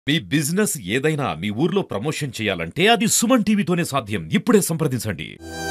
మీ business ఏదైనా మీ ఊర్లో promotion చేయాలంటే అది సుమన్ టీవీతోనే సాధ్యం ఇప్పుడే సంప్రదించండి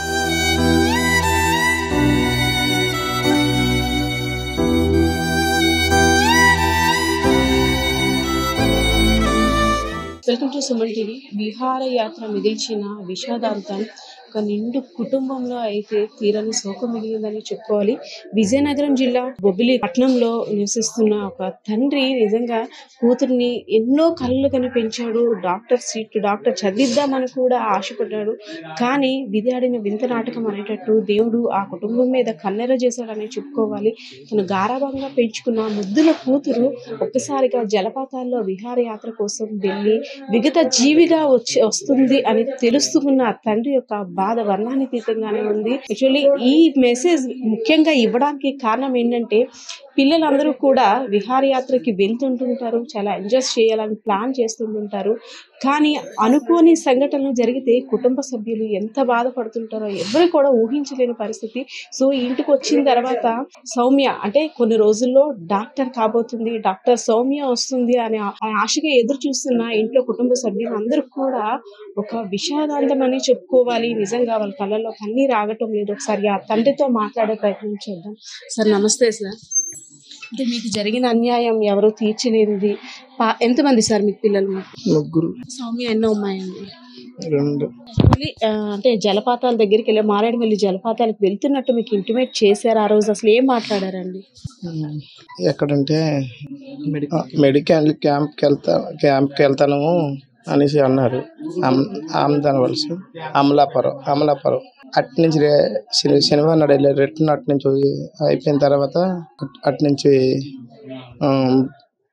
వెల్కమ్ టు సుమన్ టీవీ విహారయాత్ర మిగిల్చిన విషాదాంతం ఒక నిండు కుటుంబంలో అయితే తీరని శోకం మిగిలిందని చెప్పుకోవాలి విజయనగరం జిల్లా బొబ్బిలి పట్టణంలో నివసిస్తున్న ఒక తండ్రి నిజంగా కూతుర్ని ఎన్నో కళ్ళు కని పెంచాడు డాక్టర్ సీట్ డాక్టర్ చదివిద్దామని కూడా ఆశపడ్డాడు కానీ విధి ఆడిన వింత నాటకం అనేటట్టు దేవుడు ఆ కుటుంబం మీద కన్నెర చేశాడని చెప్పుకోవాలి తను గారాభంగా పెంచుకున్న ముద్దుల కూతురు ఒక్కసారిగా జలపాతాల్లో విహారయాత్ర కోసం వెళ్ళి విగత జీవిగా వచ్చి వస్తుంది అని తెలుసుకున్న ఆ తండ్రి యొక్క బాధ వర్ణానితీతంగానే ఉంది యాక్చువల్లీ ఈ మెసేజ్ ముఖ్యంగా ఇవ్వడానికి కారణం ఏంటంటే పిల్లలందరూ కూడా విహారయాత్రకి వెళ్తుంటుంటారు చాలా ఎంజాయ్ చేయాలని ప్లాన్ చేస్తుంటుంటారు కానీ అనుకోని సంఘటనలు జరిగితే కుటుంబ సభ్యులు ఎంత బాధపడుతుంటారో ఎవరు కూడా ఊహించలేని పరిస్థితి సో ఇంటికి వచ్చిన తర్వాత సౌమ్య అంటే కొన్ని రోజుల్లో డాక్టర్ కాబోతుంది డాక్టర్ సౌమ్య వస్తుంది అనే ఆ- ఆ ఆశగా ఎదురు చూస్తున్న ఇంట్లో కుటుంబ సభ్యులు అందరూ కూడా ఒక విషాదాంతం అని చెప్పుకోవాలి నిజంగా వాళ్ళ కళ్ళల్లో కన్నీరు ఆగటం లేదు ఒకసారి ఆ తండ్రితో మాట్లాడే ప్రయత్నం చేద్దాం సార్ నమస్తే సార్ అంటే మీకు జరిగిన అన్యాయం ఎవరు తీర్చలేనిది పా- ఎంతమంది సార్ మీకు పిల్లలు ముగ్గురు సౌమ్య ఎన్నో ఉన్నాయండి రెండు Actually, ఆ, అంటే జలపాతాల దగ్గరికి వెళ్ళి మారేడుమల్లి జలపాతాలకు వెళ్తున్నట్టు మీకు ఇంటిమేట్ చేశారు ఆ రోజు అసలు ఏం మాట్లాడారండి ఉమ్, ఎక్కడంటే ఆ, మెడికల్ క్యాంప్కి వెళ్తా క్యాంప్కి వెళ్తాను అనేసి అన్నారు అమ్- ఆమ్దాన్ వలస అమలాపురం అమలాపురం అటు నుంచి రే- శని శనివారం నాడు వెళ్ళారు రిటర్న్ అటు నుంచి అయిపోయిన తర్వాత అట్- అటు నుంచి ఉమ్,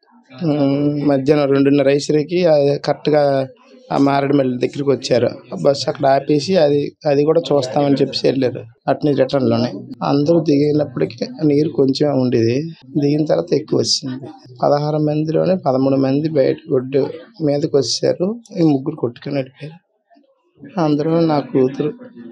ఉమ్, మధ్యాహ్నం రెండున్నర ఐసరికి కరెక్ట్గా ఆ మారేడుమల్లి దగ్గరికి వచ్చారు ఆ బస్సు అక్కడ ఆపేసి అది అది కూడా చూస్తామని చెప్పేసి వెళ్ళారు అట్ని రిటర్న్లోనే అందరూ దిగినప్పటికీ నీరు కొంచెం ఉండేది దిగిన తర్వాత ఎక్కువ వచ్చింది పదహారు మందిలోనే పదమూడు మంది బయట ఒడ్డు మీదకి వచ్చారు ఈ ముగ్గురు కొట్టుకుని వెళ్ళిపోయారు అందరూ నా కూతురు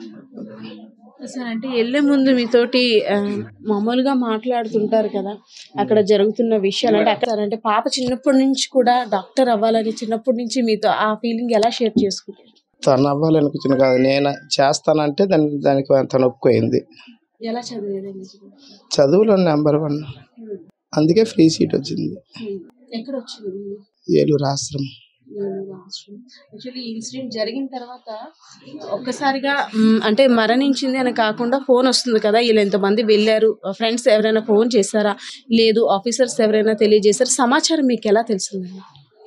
సార్ అంటే వెళ్ళే ముందు మీతోటి ఆ, మామూలుగా మాట్లాడుతుంటారు కదా అక్కడ జరుగుతున్న విషయాలు అంటే అక్కడ అంటే పాప చిన్నప్పటి నుంచి కూడా డాక్టర్ అవ్వాలని చిన్నప్పటి నుంచి మీతో ఆ ఫీలింగ్ ఎలా షేర్ చేసుకుంటారు తను అవ్వాలనుకుంటుంది కాదు నేను చేస్తానంటే దాని దానికి తను ఒప్పుకోయింది ఎలా చదివేదండి చదువులో నెంబర్ వన్ అందుకే ఫ్రీ సీట్ వచ్చింది ఎక్కడ వచ్చింది ఏలూరు ఆశ్రమం యాక్చువల్లీ ఇన్సిడెంట్ జరిగిన తర్వాత ఒక్కసారిగా మ్, అంటే మరణించింది అని కాకుండా ఫోన్ వస్తుంది కదా వీళ్ళు ఎంతమంది వెళ్ళారు ఫ్రెండ్స్ ఎవరైనా ఫోన్ చేశారా లేదు ఆఫీసర్స్ ఎవరైనా తెలియజేశారు సమాచారం మీకు ఎలా తెలిసిందండి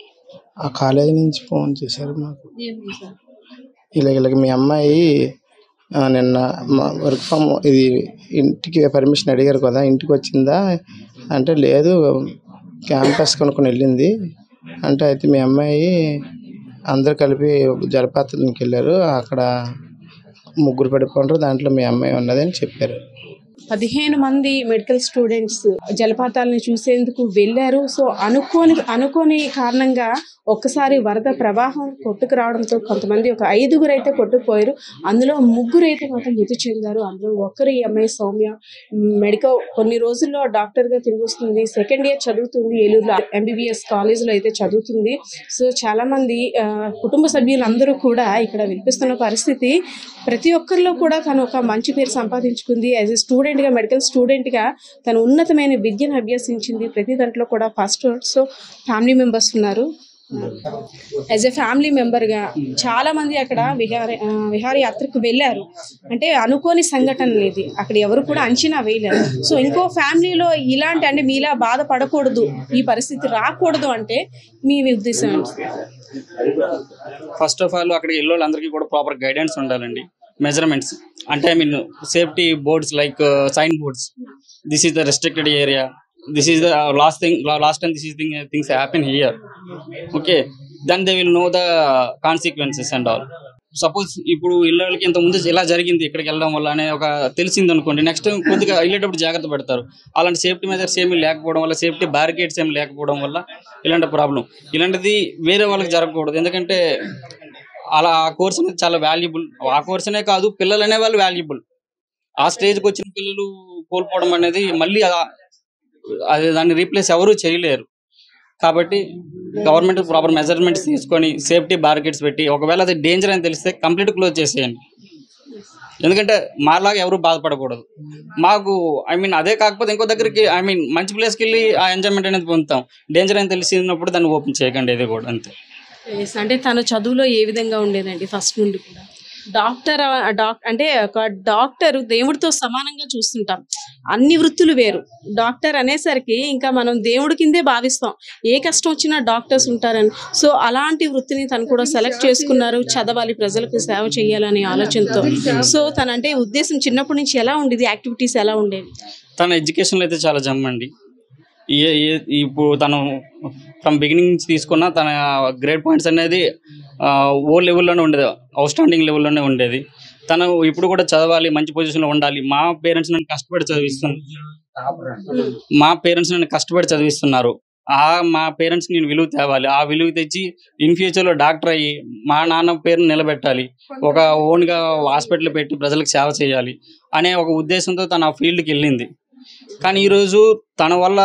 ఆ కాలేజీ నుంచి ఫోన్ చేశారు మాకు ఏమి సార్ ఇలాగ ఇలాగ మీ అమ్మాయి ఆ, నిన్న వర్క్ ఫ్రమ్ ఇది ఇంటికి పర్మిషన్ అడిగారు కదా ఇంటికి వచ్చిందా అంటే లేదు క్యాంపస్ కొనుక్కొని వెళ్ళింది అంటే అయితే మీ అమ్మాయి అందరు కలిపి జలపాతానికి వెళ్ళారు అక్కడ ముగ్గురు పడిపోండ్రు దాంట్లో మీ అమ్మాయి ఉన్నదని చెప్పారు పదిహేను మంది మెడికల్ స్టూడెంట్స్ జలపాతాలను చూసేందుకు వెళ్ళారు సో అనుకోని అనుకోని కారణంగా ఒక్కసారి వరద ప్రవాహం కొట్టుకు రావడంతో కొంతమంది ఒక ఐదుగురు అయితే కొట్టుకుపోయారు అందులో ముగ్గురు అయితే మాత్రం మృతి చెందారు అందులో ఒకరు ఈ అమ్మాయి సౌమ్య మెడికల్ కొన్ని రోజుల్లో డాక్టర్ గా తిరిగి వస్తుంది సెకండ్ ఇయర్ చదువుతుంది ఏలూరులో ఎంబీబీఎస్ కాలేజ్ లో అయితే చదువుతుంది సో చాలా మంది ఆ, కుటుంబ సభ్యులందరూ కూడా ఇక్కడ వినిపిస్తున్న పరిస్థితి ప్రతి ఒక్కరిలో కూడా తను ఒక మంచి పేరు సంపాదించుకుంది యాజ్ ఎ స్టూడెంట్ గా మెడికల్ స్టూడెంట్ గా తను ఉన్నతమైన విద్యను అభ్యసించింది ప్రతి దాంట్లో కూడా ఫస్ట్ సో ఫ్యామిలీ మెంబర్స్ ఉన్నారు యాజ్ ఎ ఫ్యామిలీ మెంబర్గా చాలా మంది అక్కడ విహార ఆ, విహారయాత్రకు వెళ్ళారు అంటే అనుకోని సంఘటన ఇది అక్కడ ఎవరు కూడా అంచనా వేయలేరు సో ఇంకో ఫ్యామిలీలో ఇలాంటి అంటే మీలా బాధపడకూడదు ఈ పరిస్థితి రాకూడదు అంటే మీ ఉద్దేశం ఏంటి ఫస్ట్ ఆఫ్ ఆల్ అక్కడికి వెళ్ళే వాళ్ళందరికీ కూడా ప్రాపర్ గైడెన్స్ ఉండాలండి మెజర్మెంట్స్ అంటే I mean safety boards like sign boards this is the restricted area this is the last thing last time this is thing things happen here okay then they will know the consequences and all suppose ఇప్పుడు ఇళ్ళకి ఇంత ముందు ఇలా జరిగింది ఇక్కడికి వెళ్ళడం వల్ల అనే ఒక తెలిసింది అనుకోండి నెక్స్ట్ కొద్దిగా వెళ్ళేటప్పుడు జాగ్రత్త పడతారు అలాంటి సేఫ్టీ మెజర్స్ ఏమీ లేకపోవడం వల్ల సేఫ్టీ బ్యారికేడ్స్ ఏమి లేకపోవడం వల్ల ఇలాంటి ప్రాబ్లం ఇలాంటిది వేరే వాళ్ళకి జరగకూడదు ఎందుకంటే అలా ఆ కోర్స్ అనేది చాలా వాల్యుబుల్ ఆ కోర్స్ అనే కాదు పిల్లలు అనే వాళ్ళు వాల్యుబుల్ ఆ స్టేజ్కి వచ్చిన పిల్లలు కోల్పోవడం అనేది మళ్ళీ ఆ- అది దాన్ని రీప్లేస్ ఎవరు చేయలేరు కాబట్టి గవర్నమెంట్ ప్రాపర్ మెజర్మెంట్స్ తీసుకొని సేఫ్టీ బార్కెట్స్ పెట్టి ఒకవేళ అది డేంజర్ అని తెలిస్తే కంప్లీట్ క్లోజ్ చేసేయండి ఎందుకంటే మాలాగా ఎవరు బాధపడకూడదు మాకు ఐ మీన్ అదే కాకపోతే ఇంకో దగ్గరికి ఐ మీన్ మంచి ప్లేస్కి వెళ్ళి ఆ ఎంజాయ్మెంట్ అనేది పొందుతాం డేంజర్ అని తెలిసినప్పుడు దాన్ని ఓపెన్ చేయకండి ఇది కూడా అంతే Yes, అంటే తన చదువులో ఏ విధంగా ఉండేదండి ఫస్ట్ నుండి కూడా డాక్టర్ ఆ- డాక్ అంటే ఒక డాక్టర్ దేవుడితో సమానంగా చూస్తుంటాం అన్ని వృత్తులు వేరు డాక్టర్ అనేసరికి ఇంకా మనం దేవుడి కిందే భావిస్తాం ఏ కష్టం వచ్చినా డాక్టర్స్ ఉంటారని సో అలాంటి వృత్తిని తను కూడా సెలెక్ట్ చేసుకున్నారు చదవాలి ప్రజలకు సేవ చేయాలనే ఆలోచనతో సో తన అంటే ఉద్దేశం చిన్నప్పటి నుంచి ఎలా ఉండేది యాక్టివిటీస్ ఎలా ఉండేవి తన ఎడ్యుకేషన్లో అయితే చాలా జమ్ అండి ఏ ఏ- ఇప్పుడు తను ఫ్రమ్ బిగినింగ్ నుంచి తీసుకున్న తన గ్రేడ్ పాయింట్స్ అనేది ఓ లెవెల్లోనే ఉండేది అవుట్ స్టాండింగ్ లెవెల్లోనే ఉండేది తను ఇప్పుడు కూడా చదవాలి మంచి పొజిషన్లో ఉండాలి మా పేరెంట్స్ నన్ను కష్టపడి చదివిస్తున్నారు మా పేరెంట్స్ నన్ను కష్టపడి చదివిస్తున్నారు ఆ మా పేరెంట్స్కి నేను విలువ తేవాలి ఆ విలువ తెచ్చి ఇన్ ఫ్యూచర్లో డాక్టర్ అయ్యి మా నాన్న పేరుని నిలబెట్టాలి ఒక ఓన్గా హాస్పిటల్ పెట్టి ప్రజలకు సేవ చేయాలి అనే ఒక ఉద్దేశంతో తన ఆ ఫీల్డ్కి వెళ్ళింది కానీ ఈరోజు తన వల్ల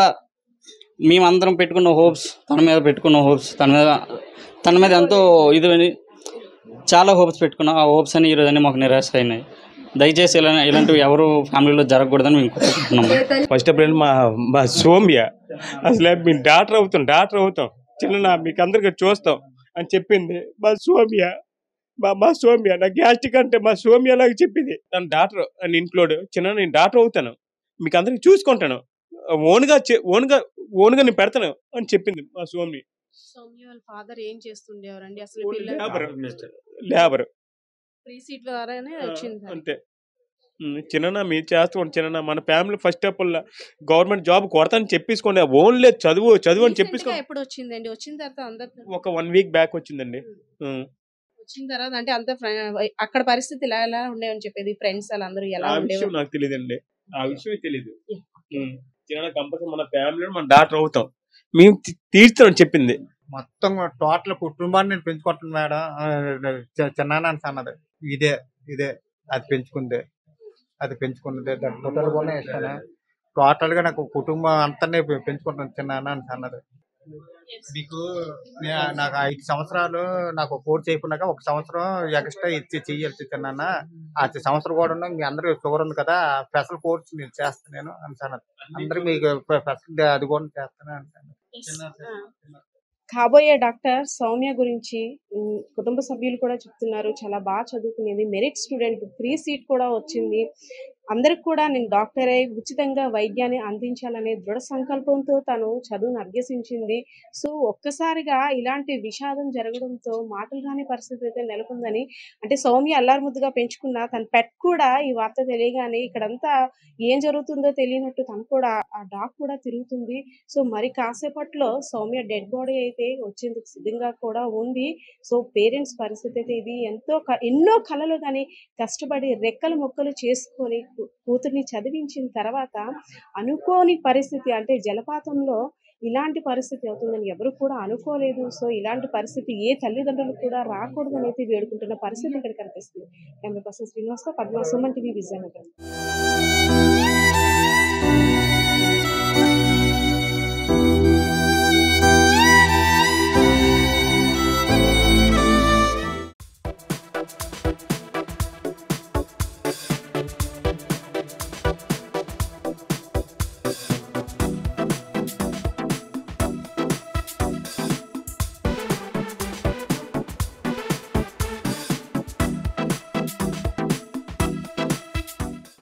మేమందరం పెట్టుకున్న హోప్స్ తన మీద పెట్టుకున్న హోప్స్ తన మీద తన మీద ఎంతో ఇది అని చాలా హోప్స్ పెట్టుకున్నాం ఆ హోప్స్ అని ఈరోజు అన్ని మాకు నిరాశ అయినాయి దయచేసి ఇలా ఇలాంటివి ఎవరు ఫ్యామిలీలో జరగకూడదని మేము కోరుకుంటున్నాము ఫస్ట్ ఆఫ్ ఆల్ మా మా సోమ్య అసలు మేము డాక్టర్ అవుతాం డాక్టర్ అవుతాం చిన్న మీకు అందరికీ చూస్తాం అని చెప్పింది మా సోమ్య మా మా సోమ్య నా గ్యాస్ట్రిక్ అంటే మా సోమ్య లాగా చెప్పింది తను డాక్టర్ అని ఇంక్లూడ్ చిన్న నేను డాక్టర్ అవుతాను మీకు అందరికి చూసుకుంటాను ఓన్గా చే- ఓన్గా ఓన్గా నేను పెడతాను అని చెప్పింది మా సోమ్య సౌమ్య వాళ్ళ ఫాదర్ ఏం చేస్తుండేవారండి అసలు పిల్లలు లేబర్ లేబర్ ఫ్రీ సీట్ ద్వారానే వచ్చింది అంతే చిన్న మీరు చేస్తాం చిన్న మన family first of all government job కొడతాను చెప్పేసుకోండి ఓన్లీ చదువు చదువు అని Recent గా చెప్పేసుకోండి ఎప్పుడు వచ్చిందండి వచ్చిన తర్వాత అందరు ఒక వన్ వీక్ బ్యాక్ వచ్చిందండి ఉం. వచ్చిన తర్వాత అంటే అంత అక్కడ పరిస్థితి ఎలా ఎలా ఉండేవని చెప్పేది ఫ్రెండ్స్ వాళ్ళందరూ ఎలా ఆ ఉండేవారు విషయం నాకు తెలియదండి ఆ విషయం తెలియదు Yeah. చిన్న కంపల్సరీ మన ఫ్యామిలీలో మన డాక్టర్ అవుతాం మేము తీ- తీర్చుతామని చెప్పింది మొత్తం టోటల్ కుటుంబాన్ని నేను పెంచుకుంటున్నాను మేడం ఆ, చి- చిన్నాన్న అని అన్నది ఇదే ఇదే అది పెంచుకుందే అది పెంచుకున్నదే దాని ఫోటోలు కూడా ఇస్తాను టోటల్ గా నాకు కుటుంబం అంతా పెంచుకుంటాను చిన్నాన్న అని అన్నది మీకు నే- నాకు ఐదు సంవత్సరాలు నాకు కోర్స్ అయిపోయినాక ఒక సంవత్సరం ఎక్స్ట్రా ఇచ్చి చెయ్యాల్సి చిన్నాన్న ఆ సంవత్సరం కూడా ఉన్న మీ అందరికి షుగర్ ఉంది కదా స్పెషల్ కోర్స్ నేను చేస్తాను నేను అని అన్నది అందరికి మీకు స్పెషల్ అది కూడా చేస్తాను అంటాను కాబోయే డాక్టర్ సౌమ్య గురించి ఉమ్, కుటుంబ సభ్యులు కూడా చెప్తున్నారు చాలా బాగా చదువుకునేది మెరిట్ స్టూడెంట్ ఫ్రీ సీట్ కూడా వచ్చింది అందరికి కూడా నేను డాక్టర్ అయి ఉచితంగా వైద్యాన్ని అందించాలనే దృఢ సంకల్పంతో తను చదువును అభ్యసించింది సో ఒక్కసారిగా ఇలాంటి విషాదం జరగడంతో మాటలు రాని పరిస్థితి అయితే నెలకొందని అంటే సౌమ్య అల్లారు ముద్దుగా పెంచుకున్న తన పెట్ కూడా ఈ వార్త తెలియగానే ఇక్కడంతా ఏం జరుగుతుందో తెలియనట్టు తను కూడా ఆ డాగ్ కూడా తిరుగుతుంది సో మరి కాసేపట్లో సౌమ్య డెడ్ బాడీ అయితే వచ్చేందుకు సిద్ధంగా కూడా ఉంది సో పేరెంట్స్ పరిస్థితి అయితే ఇది ఎంతో క- ఎన్నో కళలు కానీ కష్టపడి రెక్కలు మొక్కలు చేసుకొని కూ- కూతుర్ని చదివించిన తర్వాత అనుకోని పరిస్థితి అంటే జలపాతంలో ఇలాంటి పరిస్థితి అవుతుందని ఎవరు కూడా అనుకోలేదు సో ఇలాంటి పరిస్థితి ఏ తల్లిదండ్రులు కూడా రాకూడదని అయితే వేడుకుంటున్న పరిస్థితి ఇక్కడ కనిపిస్తుంది camera person Srinivasa Padma Suman TV Vizianagaram